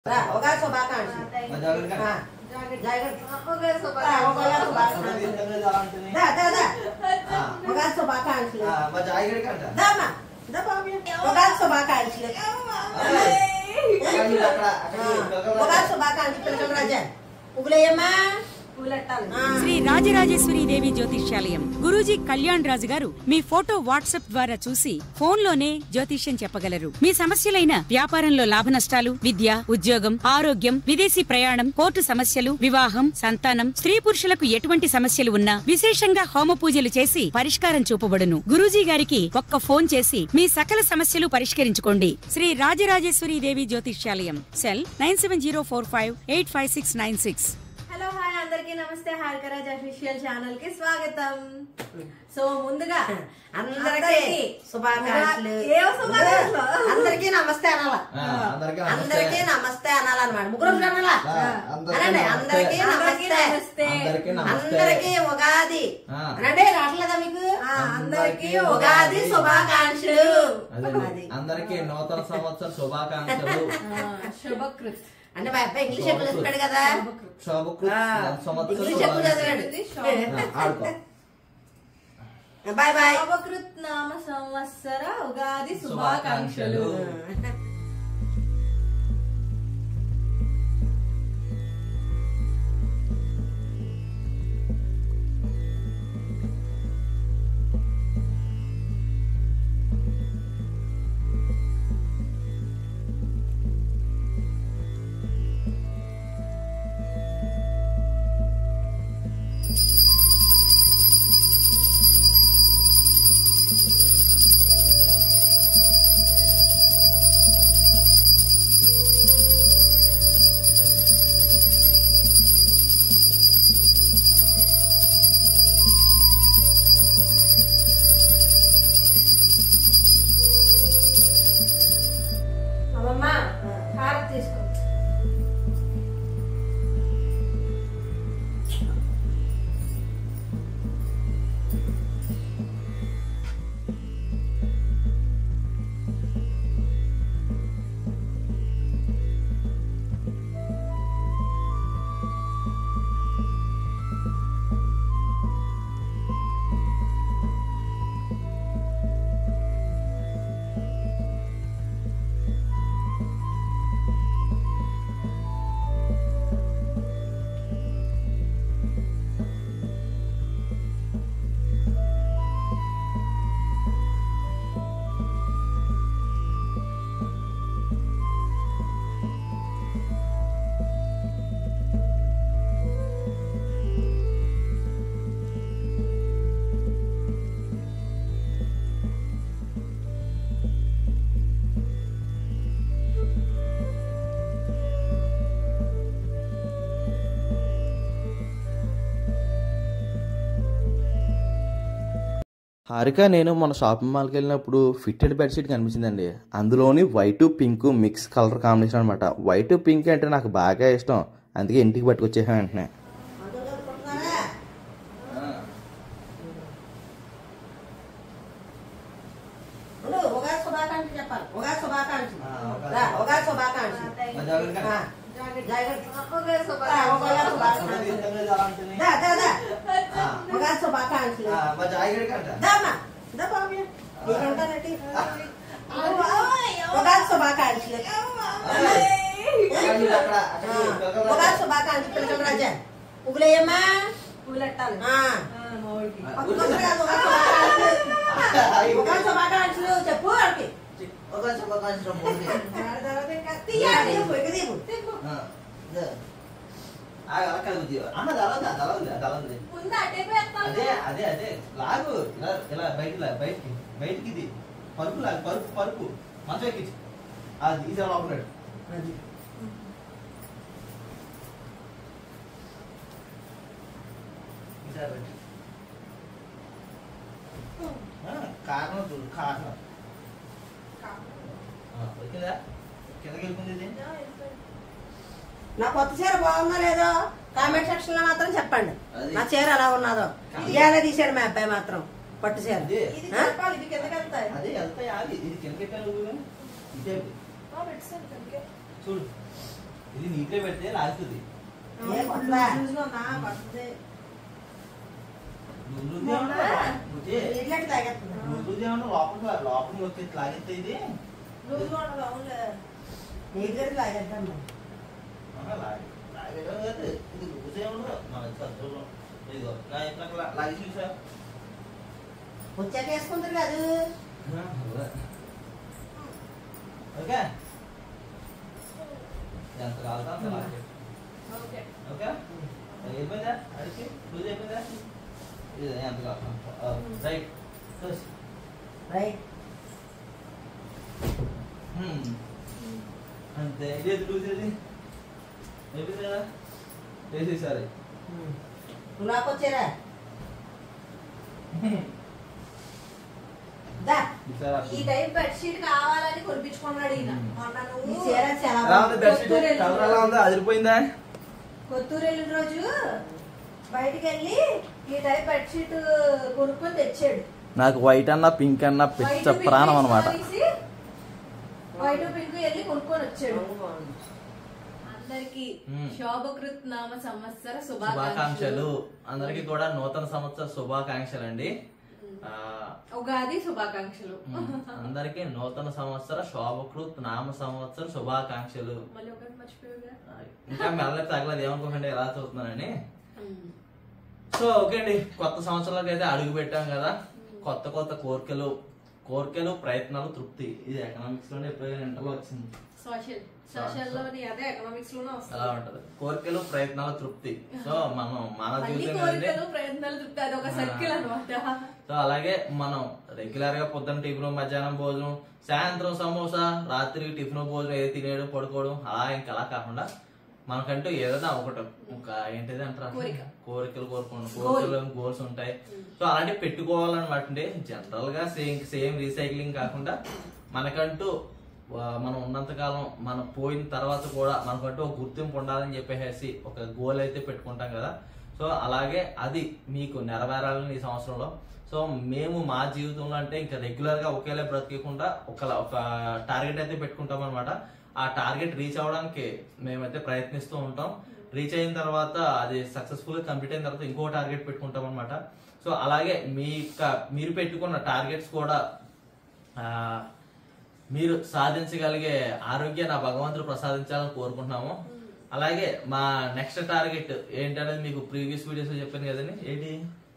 రా, ఉగాది శుభాకాంక్షలు ఆ, జాగ్రత్త. రా, ఉగాది శుభాకాంక్షలు. దా, దా, దా. ఉగాది శుభాకాంక్షలు దా అమ్మా. దా బాబు. ఉగాది శుభాకాంక్షలు ఆ, ఉగాది శుభాకాంక్షలు పిల్లలు రాజా పువ్వులేయమ్మా ఆ. శ్రీ రాజరాజేశ్వరి దేవి జ్యోతిష్యాలయం గురూజీ కళ్యాణ్ రాజు గారు మీ ఫోటో వాట్సాప్ ద్వారా చూసి ఫోన్ లోనే జ్యోతిష్యం చెప్పగలరు మీ సమస్యలైన వ్యాపారంలో లాభ నష్టాలు విద్య ఉద్యోగం ఆరోగ్యం విదేశీ ప్రయాణం కోర్టు సమస్యలు వివాహం సంతానం స్త్రీ పురుషులకు ఎటువంటి సమస్యలు ఉన్నా విశేషంగా హోమ పూజలు చేసి పరిష్కారం చూపబడును గురూజీ గారికి ఒక్క ఫోన్ చేసి మీ సకల సమస్యలు పరిష్కరించుకోండి శ్రీ రాజరాజేశ్వరి దేవి జ్యోతిష్యాలయం cell nine seven zero four five eight five six nine six hello hi అందరికీ నమస్తే హారికరాజ్ అఫీషియల్ ఛానల్ కి స్వాగతం సో ముందుగా అందరికీ శుభాకాంక్షలు ఏ శుభాకాంక్షలు? అందరికీ నమస్తే అనాల అందరికీ నమస్తే అనాలన్నమాట ముగ్గురు అనాలా ఆ, అందరికీ అనండి నమస్తే. అందరికీ అందరికీ నమస్తే నమస్తే అందరికీ నమస్తే అందరికీ ఉగాది ఆ. అనండి రావట్లేదా మీకు ఆ, అందరికీ ఉగాది శుభాకాంక్షలు అదే అది. అందరికీ నూతన సంవత్సర శుభాకాంక్షలు శుభకృత్ అంటే మా అబ్బాయి ఇంగ్లీష్ ఎక్కువ చదివాడు కదా శుభకృత్ ఆ, సంవత్సర ఇంగ్లీష్ ఎక్కువ శుభాకాంక్షలు. చదివాడు ఆ, ఆడుకో బాయ్ బాయ్ శుభకృత్ నామ సంవత్సర ఉగాది శుభాకాంక్షలు శుభాకాంక్షలు. అమ్మమ్మ హారతి తీసుకో హారిక నేను మన షాపింగ్ మాల్కి వెళ్ళినప్పుడు ఫిట్టెడ్ బెడ్షీట్ కనిపించిందండి అందులోని white pink mix colour combination అనమాట వైట్ పింక్ అంటే నాకు బాగా ఇష్టం అందుకే ఇంటికి పట్టుకొచ్చేసాను వెంటనే మందులు కలుపుకుంటున్నారా? ఉండు, ఉగాది శుభాకాంక్షలు చెప్పాలి ఉగాది శుభాకాంక్షలు ఆ, ఉగాది రా, ఉగాది శుభాకాంక్షలు మా జాగ్రత్త. ఆ, జాగ్రత్త. ఉగాది రా, శుభాకాంక్షలు. ఉగాది శుభాకాంక్షలు దా, దా, దా. ఆ. ఉగాది శుభాకాంక్షలు ఆ, మా జాగ్రత్త అంట. దా అమ్మా. దా బాబు. నీకంటారేంటి? ఉగాది శుభాకాంక్షలు అక్కడ, అక్కడ, ఆ, అక్కడ పిల్లలు ఉగాది శుభాకాంక్షలు పిల్లలు రాజా పువ్వులేయమ్మా పూలెట్టాలి ఆ. ఆ, మామిడికి. పట్టుకొస్తారు కదా ఉగాది శుభాకాంక్షలు ఉగాది శుభాకాంక్షలు చెప్పు వాడికి ఒక శుభాకాంక్షలు మూడు. దాని తర్వాత ఇంకా తీయాలి పొయ్యి తీపు. ఆ, ఇదే. ఆ, అలా కాదు ఇది. అమ్మ దళందా దళందా దళంది ముందు అటే పెడతాను. అదే అదే అదే లాగు ఇలా ఇలా బయటికి లాగు బయటికి బయటికి ఇది పరుపు లాగు పరుపు పరుపు మంచం ఎక్కించు అది ఇది అలా ఆపరేట్ అది. ఈసారి పెట్టు. ఆ, కారణం చూడు కారణం ఆ, వచ్చిందా కిందకి వెళ్ళిపోయింది ఇది నా కొత్త చీర బాగుందో లేదో కామెంట్ సెక్షన్ లో మాత్రం చెప్పండి అది. నా చీర ఎలా ఉన్నదో ఇవాళ తీసాడు మా అబ్బాయి మాత్రం పట్టు చీర అదే ఇది ఆ? చెప్పాలి ఇది కిందకి వెళ్తాయి అదే వెళ్తాయి ఆగి ఇది కిందకి వెళ్ళి నువ్వు ఇదే ఆ, పెట్టేసాను కిందకి. చూడు ఇది నీట్గా పెడితే లాగుతుంది ఏ కొట్టరా? చూసుకో నా పడుతుంది లూజ్ లూజ్ ఏమన్నా లూజే. ఇట్లాంటి తాగేస్తున్నా. లూజ్ లూజ్ ఏమన్నా లోపల లోపలికి వచ్చి లాగితే ఇది లూజ్గా ఉండదు అవునులే నీట్గా తాగేద్దాం మరి. ఆహా, లాగి- లాగేయడం కాదు. ఇది లూజ్ ఏమన్నా మన చదువులో ఇదిగో నా ఇట్లా లాగి చూసా వచ్చాక వేసుకుంటారు కాదు ఓకే ఎంత కావాలో అంత లాగే ఓకే ఓకే అయిపోయిందా అడిగి లూజ్ అయిపోయిందా ఇది ఎంత కావాలి రైట్ రైట్ అంతే ఇది లూజ్ ఇది అయిపోయింది కదా వేసేసారి నువ్వు లాక్కొచ్చారా దా ఈ టైప్ బెడ్షీట్ కావాలని కొనిపించుకున్నాడు ఈయన మ్మ్. మొన్న ఈ నువ్వు చీర చాలా ఎలా ఉంది బెడ్షీట్ కొత్తూరు వెళ్ళిన కలర్ ఎలా ఉందా అదిరిపోయిందా కొత్తూరు వెళ్ళిన రోజు బయటికి వెళ్ళి ఈ టైప్ బెడ్షీట్ కొనుక్కొని తెచ్చాడు నాకు వైట్ అన్న పింక్ అన్న పిచ్చ ప్రాణం అనమాట వైట్ పింక్ వెళ్ళి కొనుక్కొని వచ్చాడు అందరికి మ్మ్. శోభకృత్ నామ సంవత్సర శుభాకాంక్షలు శుభాకాంక్షలు అందరికి కూడా నూతన సంవత్సర శుభాకాంక్షలు అండి ఆ, ఉగాది శుభాకాంక్షలు ఉమ్, అందరికి నూతన సంవత్సర శోభకృత్ నామ సంవత్సర శుభాకాంక్షలు మళ్ళీ ఒకటి మర్చిపోయావుగా ఆ, ఇంకా మెల్లకి తగలదు ఏమనుకోకండి ఎలా చూస్తున్నానని మ్మ్. సో ఓకే అండి కొత్త సంవత్సరంలోకి అయితే అడుగు పెట్టాం కదా కొత్త కొత్త కోరికలు కోరికలు ప్రయత్నాలు తృప్తి ఇది ఎకనామిక్స్ లోనే ఎప్పుడైనా ఇంటర్లో వచ్చింది సోషల్ సోషల్ లోని అదే ఎకనామిక్స్ లోనే అలా వస్తుంది ఉంటది కోరికలు ప్రయత్నాలు తృప్తి సో మనం మన మళ్ళీ జీవితం కదండి కోరికలు ప్రయత్నాలు తృప్తి అది ఒక సర్కిల్ అనమాట సో అలాగే మనం రెగ్యులర్ గా పొద్దున్న టిఫిన్ మధ్యాహ్నం భోజనం సాయంత్రం సమోసా రాత్రి టిఫిన్ భోజనం ఏది తినేయడం పడుకోవడం అలా ఇంకా అలా కాకుండా మనకంటూ ఏదైనా ఒకటి ఇంకా ఏంటిది అంటారా కోరిక. కోరికలు కోరుకోండి కోరికలు గోల్స్ ఉంటాయి సో అలాంటివి పెట్టుకోవాలన్నమాట అండి జనరల్ గా సేమ్ సేమ్ రీసైక్లింగ్ కాకుండా మనకంటూ ఆ, మనం ఉన్నంత కాలం మనం పోయిన తర్వాత కూడా మనకంటూ ఒక గుర్తింపు ఉండాలని చెప్పేసి ఒక గోల్ అయితే పెట్టుకుంటాం కదా సో అలాగే అది మీకు నెరవేరాలని ఈ సంవత్సరంలో సో మేము మా జీవితంలో అంటే ఇంకా రెగ్యులర్ గా ఒకేలా బ్రతికకుండా ఒక ఒక టార్గెట్ అయితే పెట్టుకుంటాం అనమాట ఆ టార్గెట్ రీచ్ అవ్వడానికి మేమైతే ప్రయత్నిస్తూ ఉంటాం రీచ్ అయిన తర్వాత అది సక్సెస్ఫుల్ గా కంప్లీట్ అయిన తర్వాత ఇంకో టార్గెట్ పెట్టుకుంటాం అనమాట సో అలాగే మీ యొక్క మీరు పెట్టుకున్న టార్గెట్స్ కూడా ఆ, మీరు సాధించగలిగే ఆరోగ్యాన్ని ఆ భగవంతుడు ప్రసాదించాలని కోరుకుంటున్నాము అలాగే మా నెక్స్ట్ టార్గెట్ ఏంటనేది మీకు ప్రీవియస్ వీడియోస్ చెప్పాను కదండి ఏంటి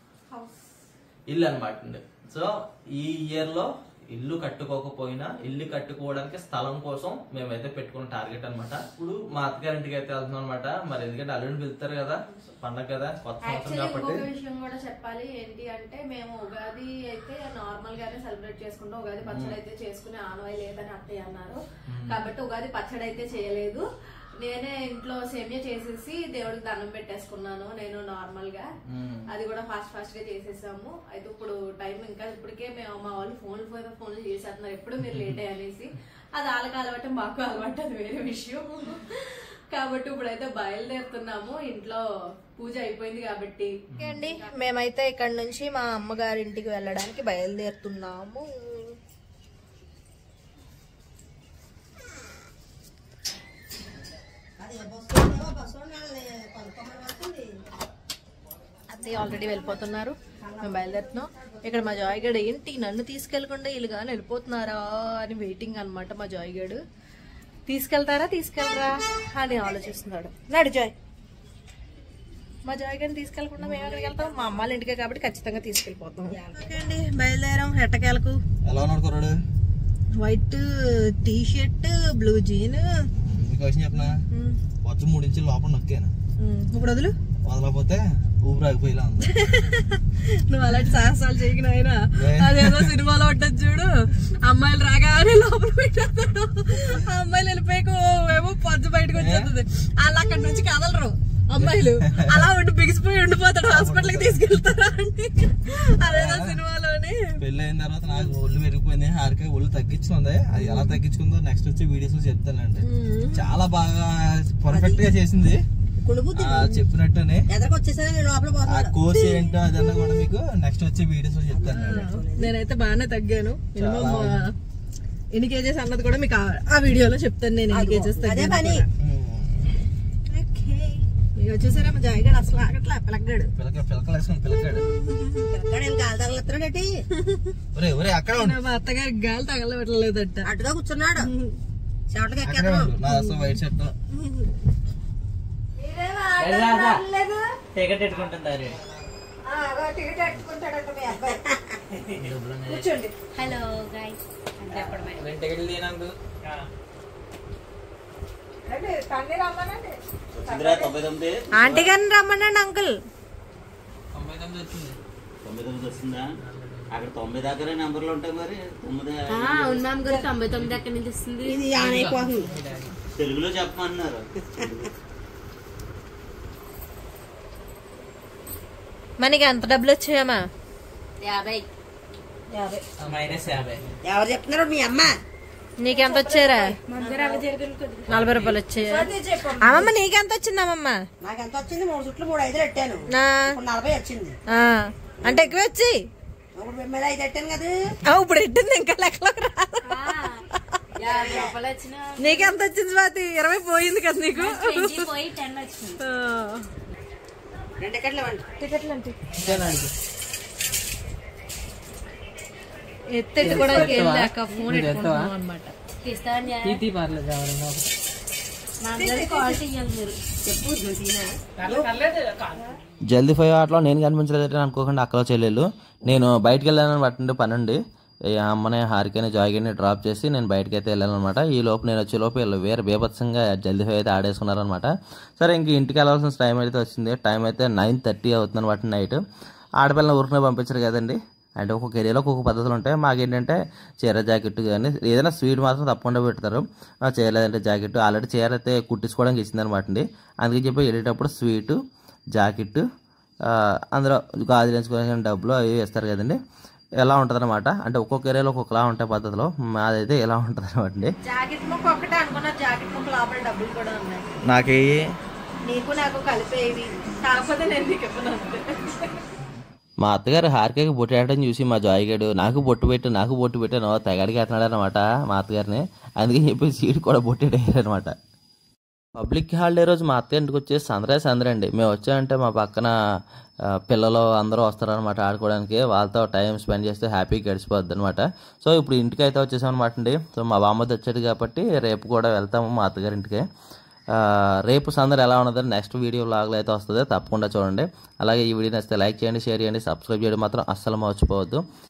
ఇల్లు అనమాట సో ఈ ఇయర్ లో ఇల్లు కట్టుకోకపోయినా ఇల్లు కట్టుకోవడానికి స్థలం కోసం మేమైతే పెట్టుకున్న టార్గెట్ అన్నమాట ఇప్పుడు మా అత్తగారింటికి అయితే వెళ్తున్నాం అనమాట మరి ఎందుకంటే అల్లుడిని పిలుస్తారు కదా పండగ కదా కొత్త సంవత్సరం యాక్చువల్లీ కాబట్టి ఇంకొక విషయం కూడా చెప్పాలి ఏంటి అంటే మేము ఉగాది అయితే నార్మల్ గానే సెలబ్రేట్ చేసుకుంటాం ఉగాది పచ్చడి అయితే చేసుకునే ఆనవాయి లేదని అత్తయ్య అన్నారు కాబట్టి ఉగాది పచ్చడి అయితే చేయలేదు నేనే ఇంట్లో సేమియా చేసేసి దేవుడికి దండం పెట్టేసుకున్నాను నేను నార్మల్ గా మ్మ్. అది కూడా ఫాస్ట్ ఫాస్ట్ గా చేసేసాము అయితే ఇప్పుడు టైం ఇంకా ఇప్పటికే మేము మా వాళ్ళు ఫోన్లు పోయిన ఫోన్లు చేసేస్తున్నారు ఎప్పుడు మీరు లేట్ అనేసి అది వాళ్ళకి అలవాటు మాకు అలవాటు అది వేరే విషయం కాబట్టి ఇప్పుడైతే బయలుదేరుతున్నాము ఇంట్లో పూజ అయిపోయింది కాబట్టి అండి మేమైతే ఇక్కడ నుంచి మా అమ్మగారింటికి వెళ్ళడానికి బయలుదేరుతున్నాము అది బస్సు ఏమో బస్సు వాళ్ళని కొనుక్కోమని వస్తుంది. అత్తయ్య ఆల్రెడీ వెళ్ళిపోతున్నారు మేము బయలుదేరుతున్నాం ఇక్కడ మా జాయ్ గడు ఏంటి నన్ను తీసుకెళ్లకుండా వీళ్ళు కానీ వెళ్ళిపోతున్నారా అని వెయిటింగ్ అన్నమాట మా జాయ్ గడు తీసుకెళ్తారా తీసుకెళ్ళరా అని ఆలోచిస్తున్నాడు నాడు జాయ్ మా జాయ్ గడిని తీసుకెళ్లకుండా మేము ఎక్కడికి వెళ్తాం మా అమ్మాళ్ళ ఇంటికే కాబట్టి ఖచ్చితంగా తీసుకెళ్ళిపోతాం ఓకే అండి బయలుదేరాం ఎట్టకేలకు ఎలా ఉన్నాడు కుర్రాడు white T shirt blue jean మీకు వచ్చిన చెప్పనా వచ్చి మూడు ఇంచులు లోపల నొక్కాను ఇప్పుడు వదులు వదలకపోతే ఊపిరి ఆగిపోయేలా ఉంది నువ్వు అలాంటి సాహసాలు చేయకు నాయన ఏ? అదేదో సినిమాలో ఉంటుంది చూడు అమ్మాయిలు రాగానే లోపల పెట్టేస్తాడు ఆ అమ్మాయిలు వెళ్ళిపోయాక ఏమో పద్దు బయటకు వచ్చేస్తుంది వాళ్ళు అక్కడి నుంచి కదలరు అమ్మాయిలు అలా ఉండి బిగిసిపోయి ఉండిపోతాడు హాస్పిటల్ కి తీసుకెళ్తారా అంటే అదేదో సినిమాలోని పెళ్లి అయిన తర్వాత నాకు ఒళ్ళు పెరిగిపోయింది హారిక ఒళ్ళు తగ్గించుకుంది అది ఎలా తగ్గించుకుందో నెక్స్ట్ వచ్చే వీడియోస్ లో చెప్తానండి చాలా బాగా పర్ఫెక్ట్ గా చేసింది కులుబుద్ది ఆ, చెప్పినట్టునే ఎదరికి వచ్చేసా నేను లోపల ఆ పోతున్నాడు కోర్స్ ఏంటో అదన్నా కూడా మీకు నెక్స్ట్ వచ్చే వీడియోస్ లో చెప్తాను నేనైతే బాగానే తగ్గాను మినిమం ఎన్ని కేజెస్ అన్నది కూడా మీకు ఆ- ఆ వీడియోలో చెప్తాను నేను ఎన్ని కేజెస్ అదే పని చూసారా మా జాయిగాడు అసలు ఆగట్లా పిలగ్గాడు పిల్లక పిల్లకలు వేసుకుని పిల్లకాడు పిల్లకాడు గాలి తగలెత్తున్నాడేటి ఒరే ఒరే అక్కడ ఉండు మా అత్తగారికి గాలి తగలబెట్టలేదట అటుగా కూర్చున్నాడు చెవటకి అక్కడే ఎక్కేద్దాం ఉండు నా అసలు వైట్ షర్ట్ టికెట్ పెట్టుకుంటుంటారు కూర్చోండి హలో గైస్ టికెట్లు తీయనందు ఆంటీ గారిని రమ్మనండి అంకుల్ తొంభై తొమ్మిది వచ్చింది తొంభై తొమ్మిది వస్తుందా అక్కడ తొంభై దగ్గర నెంబర్లు ఉంటాయి మరి తొమ్మిది ఉన్నాం గురు తొంభై తొమ్మిది ఎక్కడి నుంచి వస్తుంది ఇది ఆన్ అయిపోతుంది తెలుగులో చెప్పమన్నారు మనకి ఎంత డబ్బులు వచ్చాయమ్మా యాభై యాభై మైనస్ యాభై ఎవరు చెప్తున్నారు మీ అమ్మ నీకెంత వచ్చారా నలభై రూపాయలు వచ్చాయా అమ్మమ్మ నీకెంత వచ్చింది అమ్మమ్మ నాకు ఎంత వచ్చింది మూడు చుట్లు మూడు ఐదులు పెట్టాను నా ఇప్పుడు నలభై వచ్చింది ఆ, అంటే ఎక్కువ వచ్చి ఇప్పుడు మిమ్మల్ని ఐదు పెట్టాను కదా ఆ, ఇప్పుడు ఎట్టింది ఇంకా లెక్కలోకి రాదు యాభై రూపాయలు వచ్చిన నీకెంత వచ్చింది స్వాతి ఇరవై పోయింది కదా నీకు ట్వంటీ పోయి టెన్ వచ్చింది ఆ. రెండు టికెట్లు ఇవ్వండి టికెట్లు అంటే ఎత్తెట్టుకోవడానికి వెళ్ళాక ఫోన్ ఎట్టుకుంటున్నాం అనమాట ఇస్తాను మా అందరికి క్వాలిటీ ఇవ్వాలి మీరు చెప్పు జ్యోతినా జల్దీ ఫైవ్ ఆటలో నేను కనిపించలేదంటే అనుకోకుండా అక్కలో చెల్లెలు నేను బయటికి వెళ్ళానని పట్టిండే పని అండి ఈ అమ్మని హారికని జాయిని డ్రాప్ చేసి నేను బయటకి అయితే వెళ్ళాను అనమాట ఈ లోపు నేను వచ్చే లోపు వీళ్ళు వేరే బీభత్సంగా జల్దీ ఫైవ్ అయితే ఆడేసుకున్నారనమాట సరే ఇంక ఇంటికి వెళ్ళాల్సిన టైం అయితే వచ్చింది టైం అయితే నైన్ థర్టీ అవుతుంది అనమాట నైట్ ఆడపిల్లని ఊరికనే పంపించారు కదండి అంటే ఒక్కొక్క ఏరియాలో ఒక్కొక్క పద్ధతులు ఉంటాయి మాకేంటంటే చీర జాకెట్ కానీ ఏదైనా స్వీట్ మాత్రం తప్పకుండా పెడతారు ఆ చీర లేదంటే జాకెట్ ఆల్రెడీ చీర అయితే కుట్టించుకోవడానికి ఇచ్చిందనమాట అండి అందుకని చెప్పి వెళ్ళేటప్పుడు స్వీటు జాకెట్ ఆ, అందులో గాజులు ఎంచుకునే డబ్బులు అవి ఇస్తారు కదండి ఎలా ఉంటుంది అనమాట అంటే ఒక్కొక్క ఏరియాలో ఒక్కొక్కలా ఉంటాయి పద్ధతిలో మాదైతే ఎలా ఉంటుంది అనమాట అండి జాకెట్ ముక్క ఒకటే అనుకున్నా జాకెట్ ముక్క లోపల డబ్బులు కూడా ఉన్నాయి నాకు నీకు నాకు కలిపేవి కాకపోతే నేను నీకు ఇవ్వను అంతే మా అత్తగారు హారికకి బొట్టు పెట్టడం చూసి మా జాయ్ గడు నాకు బొట్టు పెట్టు నాకు బొట్టు పెట్టాను తెగడికి ఎత్తున్నాడు అనమాట మా అత్తగారిని అందుకని చెప్పి సీట్ కూడా బొట్టేటారు అనమాట పబ్లిక్ హాలిడే రోజు మా అత్త ఇంటికి వచ్చేసి సందరే సందరండి మేము వచ్చామంటే మా పక్కన ఆ, పిల్లలు అందరూ వస్తారనమాట ఆడుకోవడానికి వాళ్ళతో టైం స్పెండ్ చేస్తే హ్యాపీగా గడిచిపోద్ది అనమాట సో ఇప్పుడు ఇంటికి అయితే వచ్చేసాం అనమాట అండి సో మా బామ్మది వచ్చాడు కాబట్టి రేపు కూడా వెళ్తాము మా అత్తగారి ఇంటికి ఆ, రేపు సందరు ఎలా ఉన్నదని నెక్స్ట్ వీడియో లాగ్లో అయితే వస్తుంది తప్పకుండా చూడండి అలాగే ఈ వీడియో నచ్చితే లైక్ చేయండి షేర్ చేయండి సబ్స్క్రైబ్ చేయడం మాత్రం అస్సలు మర్చిపోవద్దు